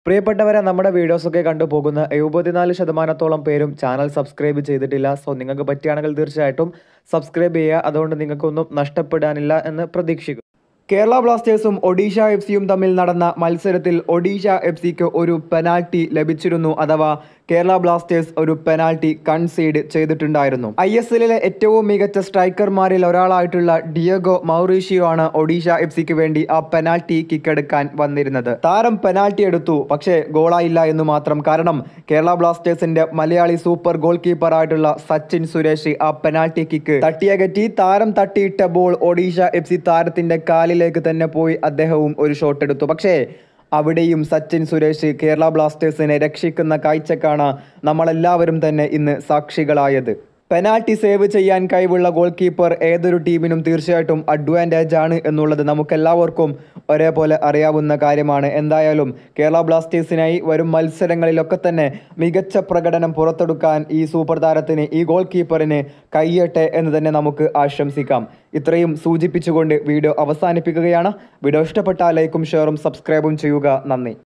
പ്രിയപ്പെട്ടവരെ നമ്മുടെ വീഡിയോസൊക്കെ കണ്ടു പോകുന്ന എഴുപത്തിനാല് ശതമാനത്തോളം പേരും ചാനൽ സബ്സ്ക്രൈബ് ചെയ്തിട്ടില്ല സോ നിങ്ങൾക്ക് പറ്റുകയാണെങ്കിൽ തീർച്ചയായിട്ടും സബ്സ്ക്രൈബ് ചെയ്യുക അതുകൊണ്ട് നിങ്ങൾക്കൊന്നും നഷ്ടപ്പെടാനില്ല എന്ന് പ്രതീക്ഷിക്കുന്നു കേരള ബ്ലാസ്റ്റേഴ്സും ഒഡീഷ എഫ് സിയും തമ്മിൽ നടന്ന മത്സരത്തിൽ ഒഡീഷ എഫ് സിക്ക് ഒരു പെനാൽറ്റി ലഭിച്ചിരുന്നു അഥവാ കേരള ബ്ലാസ്റ്റേഴ്സ് ഒരു പെനാൽറ്റി കൺസീഡ് ചെയ്തിട്ടുണ്ടായിരുന്നു ഐ എസ് എല്ലിലെ ഏറ്റവും മികച്ച സ്ട്രൈക്കർമാരിൽ ഒരാളായിട്ടുള്ള ഡിയഗോ മൗറീഷിയോ ആണ് ഒഡീഷ എഫ് സിക്ക് വേണ്ടി ആ പെനാൽറ്റി കിക്ക് എടുക്കാൻ വന്നിരുന്നത് താരം പെനാൽറ്റി എടുത്തു പക്ഷേ ഗോളായില്ല എന്ന് മാത്രം കാരണം കേരള ബ്ലാസ്റ്റേഴ്സിന്റെ മലയാളി സൂപ്പർ ഗോൾ കീപ്പർ ആയിട്ടുള്ള സച്ചിൻ സുരേഷ് ആ പെനാൽറ്റി കിക്ക് തട്ടിയകറ്റി താരം തട്ടിയിട്ട ബോൾ ഒഡീഷ എഫ് സി താരത്തിന്റെ കാലിലേക്ക് തന്നെ പോയി അദ്ദേഹവും ഒരു ഷോട്ട് എടുത്തു പക്ഷേ അവിടെയും സച്ചിൻ സുരേഷ് കേരള ബ്ലാസ്റ്റേഴ്സിനെ രക്ഷിക്കുന്ന കാഴ്ചക്കാണ് നമ്മളെല്ലാവരും തന്നെ ഇന്ന് സാക്ഷികളായത് പെനാൽറ്റി സേവ് ചെയ്യാൻ കഴിവുള്ള ഗോൾ കീപ്പർ ഏതൊരു ടീമിനും തീർച്ചയായിട്ടും അഡ്വാൻറ്റേജ് ആണ് എന്നുള്ളത് നമുക്കെല്ലാവർക്കും ഒരേപോലെ അറിയാവുന്ന കാര്യമാണ് എന്തായാലും കേരള ബ്ലാസ്റ്റേഴ്സിനായി വരും മത്സരങ്ങളിലൊക്കെ തന്നെ മികച്ച പ്രകടനം പുറത്തെടുക്കാൻ ഈ സൂപ്പർ താരത്തിന് ഈ ഗോൾ കീപ്പറിന് കഴിയട്ടെ എന്ന് തന്നെ നമുക്ക് ആശംസിക്കാം ഇത്രയും സൂചിപ്പിച്ചുകൊണ്ട് വീഡിയോ അവസാനിപ്പിക്കുകയാണ് വീഡിയോ ഇഷ്ടപ്പെട്ടാൽ ലൈക്കും ഷെയറും സബ്സ്ക്രൈബും ചെയ്യുക നന്ദി